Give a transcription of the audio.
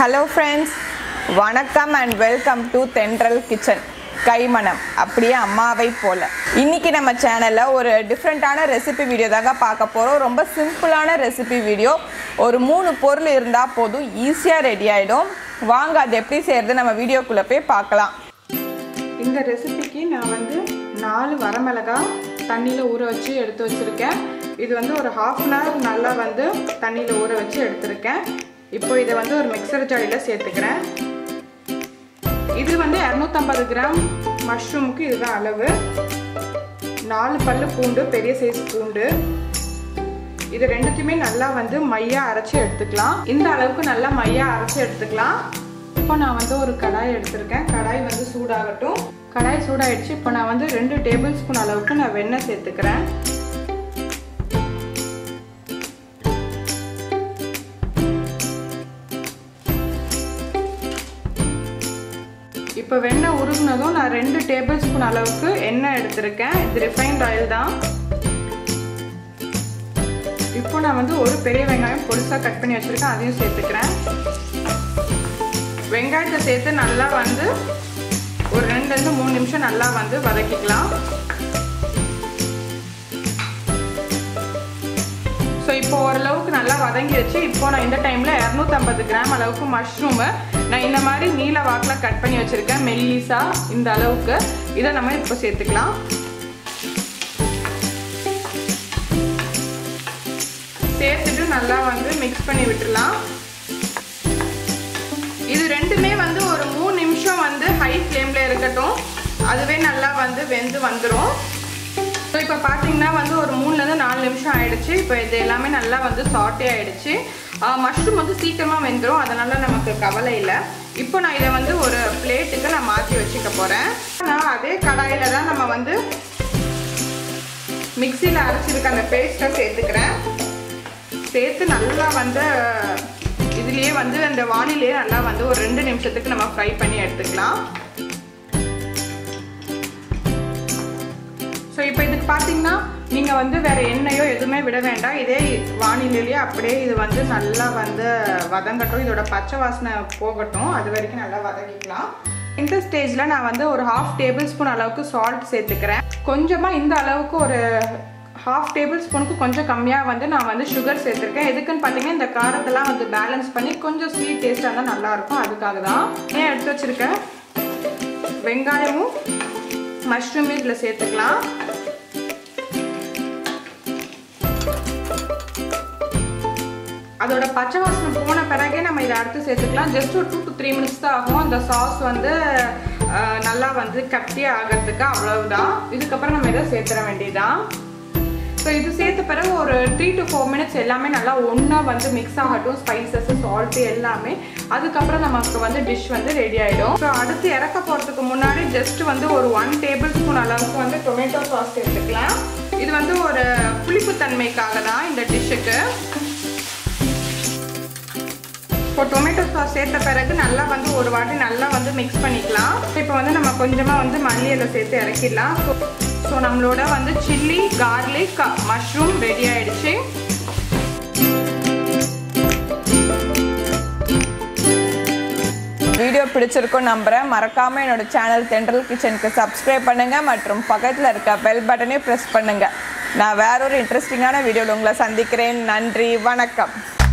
hello friends வணக்கம் and welcome to Thendral kitchen கைமணம் அப்படியே அம்மாவை போல இன்னைக்கு நம்ம சேனலில் ஒரு டிஃப்ரெண்ட்டான ரெசிபி வீடியோ தாங்க பார்க்க போகிறோம் ரொம்ப சிம்பிளான ரெசிபி வீடியோ ஒரு மூணு பொருள் இருந்தால் போதும் ஈஸியாக ரெடி ஆகிடும் வாங்க அது எப்படி செய்கிறது நம்ம வீடியோக்குள்ளே போய் பார்க்கலாம் இந்த ரெசிபிக்கு நான் வந்து நாலு வரமிளகா தண்ணியில் ஊற வச்சு எடுத்து வச்சுருக்கேன் இது வந்து ஒரு ஹாஃப் அன் ஹவர் நல்லா வந்து தண்ணியில் ஊற வச்சு எடுத்திருக்கேன் இப்போ இதை வந்து ஒரு மிக்சர் ஜாடியில் சேர்த்துக்கிறேன் இது வந்து இரநூத்தம்பது கிராம் மஷ்ரூமுக்கு இதுதான் அளவு நாலு பல்லு பூண்டு பெரிய சைஸ் பூண்டு இது ரெண்டுத்தையுமே நல்லா வந்து மையா அரைச்சி எடுத்துக்கலாம் இந்த அளவுக்கு நல்லா மையா அரைச்சி எடுத்துக்கலாம் இப்போ நான் வந்து ஒரு கடாய் எடுத்திருக்கேன் கடாய் வந்து சூடாகட்டும் கடாய் சூடாயிடுச்சு இப்போ நான் வந்து ரெண்டு டேபிள் ஸ்பூன் அளவுக்கு நான் வெண்ணெய் சேர்த்துக்கிறேன் இப்போ வெண்ணெய் உருகுனதும் நான் ரெண்டு டேபிள் ஸ்பூன் அளவுக்கு எண்ணெய் எடுத்திருக்கேன் இது ரிஃபைன்ட் ஆயில் தான் இப்போ நான் வந்து ஒரு பெரிய வெங்காயம் பொடிசாக கட் பண்ணி வச்சுருக்கேன் அதையும் சேர்த்துக்கிறேன் வெங்காயத்தை சேர்த்து நல்லா வந்து ஒரு ரெண்டுலேருந்து மூணு நிமிஷம் நல்லா வந்து வதக்கிக்கலாம் ஸோ இப்போ ஓரளவுக்கு நல்லா வதங்கிடுச்சு இப்போ நான் இந்த டைமில் இரநூத்தம்பது கிராம் அளவுக்கு மஷ்ரூமு நான் இந்த மாதிரி நீல வாக்கில் கட் பண்ணி வச்சுருக்கேன் மெல்லிசா இந்த அளவுக்கு இதை நம்ம இப்போ சேர்த்துக்கலாம் சேர்த்துட்டு நல்லா வந்து மிக்ஸ் பண்ணி விட்டுடலாம் இது ரெண்டுமே வந்து ஒரு மூணு நிமிஷம் வந்து ஹை ஃப்ளேமில் இருக்கட்டும் அதுவே நல்லா வந்து வெந்து வந்துடும் ஸோ இப்போ பார்த்தீங்கன்னா வந்து ஒரு மூணுலேருந்து நாலு நிமிஷம் ஆயிடுச்சு இப்போ இது எல்லாமே நல்லா வந்து சாட்டே ஆயிடுச்சு மஷ்ரூம் வந்து சீக்கிரமாக வெந்துடும் அதனால நமக்கு கவலை இல்லை இப்போ நான் இதை வந்து ஒரு பிளேட்டுக்கு நான் மாற்றி வச்சுக்க போகிறேன் நான் அதே கடாயில் தான் நம்ம வந்து மிக்சியில் அரைச்சிருக்க அந்த பேஸ்ட்டை சேர்த்துக்கிறேன் சேர்த்து நல்லா வந்து இதுலேயே வந்து அந்த வானிலையே நல்லா வந்து ஒரு ரெண்டு நிமிஷத்துக்கு நம்ம ஃப்ரை பண்ணி எடுத்துக்கலாம் ஸோ இப்போ இதுக்கு பார்த்தீங்கன்னா நீங்கள் வந்து வேறு எண்ணெயோ எதுவுமே விட வேண்டாம் இதே வானிலையிலேயே அப்படியே இது வந்து நல்லா வந்து வதங்கட்டும் இதோட பச்சை வாசனை போகட்டும் அது வரைக்கும் நல்லா வதக்கிக்கலாம் இந்த ஸ்டேஜில் நான் வந்து ஒரு ஹாஃப் டேபிள் ஸ்பூன் அளவுக்கு சால்ட் சேர்த்துக்கிறேன் கொஞ்சமாக இந்த அளவுக்கு ஒரு ஹாஃப் டேபிள் ஸ்பூனுக்கு கொஞ்சம் கம்மியாக வந்து நான் வந்து சுகர் சேர்த்துருக்கேன் எதுக்குன்னு பார்த்தீங்கன்னா இந்த காரத்தெல்லாம் வந்து பேலன்ஸ் பண்ணி கொஞ்சம் ஸ்வீட் டேஸ்ட்டாக இருந்தால் நல்லாயிருக்கும் அதுக்காக தான் ஏன் எடுத்து வச்சுருக்கேன் வெங்காயமும் மஷ்ரூம் இதில் சேர்த்துக்கலாம் அதோட பச்சை வாசனை போன பிறகே நம்ம இதை அடுத்து சேர்த்துக்கலாம் ஜஸ்ட் ஒரு டூ டு த்ரீ மினிட்ஸ் தான் ஆகும் அந்த சாஸ் வந்து நல்லா வந்து கட்டியாக ஆகிறதுக்கு அவ்வளவுதான் இதுக்கப்புறம் நம்ம இதை சேர்த்துட வேண்டியதான் ஸோ இது சேர்த்த பிறகு ஒரு த்ரீ டு ஃபோர் மினிட்ஸ் எல்லாமே நல்லா ஒன்றா வந்து மிக்ஸ் ஆகட்டும் ஸ்பைசஸ் சால்ட்டு எல்லாமே அதுக்கப்புறம் நமக்கு வந்து டிஷ் வந்து ரெடி ஆகிடும் ஸோ அடுத்து இறக்க போகிறதுக்கு முன்னாடி ஜஸ்ட் வந்து ஒரு ஒன் டேபிள் ஸ்பூன் அளவுக்கு வந்து டொமேட்டோ சாஸ் சேர்த்துக்கலாம் இது வந்து ஒரு புளிப்பு தன்மைக்காக தான் இந்த டிஷ்ஷுக்கு இப்போ டொமேட்டோ சாஸ் சேர்த்த பிறகு நல்லா வந்து ஒரு வாட்டி நல்லா வந்து மிக்ஸ் பண்ணிக்கலாம் இப்போ வந்து நம்ம கொஞ்சமாக வந்து மல்லியில் சேர்த்து இறக்கிடலாம் ஸோ ஸோ நம்மளோட வந்து சில்லி கார்லிக் மஷ்ரூம் ரெடி ஆயிடுச்சு வீடியோ பிடிச்சிருக்கும் நம்புகிறேன் மறக்காமல் என்னோட சேனல் தென்றல் கிச்சனுக்கு சப்ஸ்கிரைப் பண்ணுங்கள் மற்றும் பக்கத்தில் இருக்க பெல் பட்டனையும் ப்ரெஸ் பண்ணுங்கள் நான் வேறொரு இன்ட்ரெஸ்டிங்கான வீடியோவில் உங்களை சந்திக்கிறேன் நன்றி வணக்கம்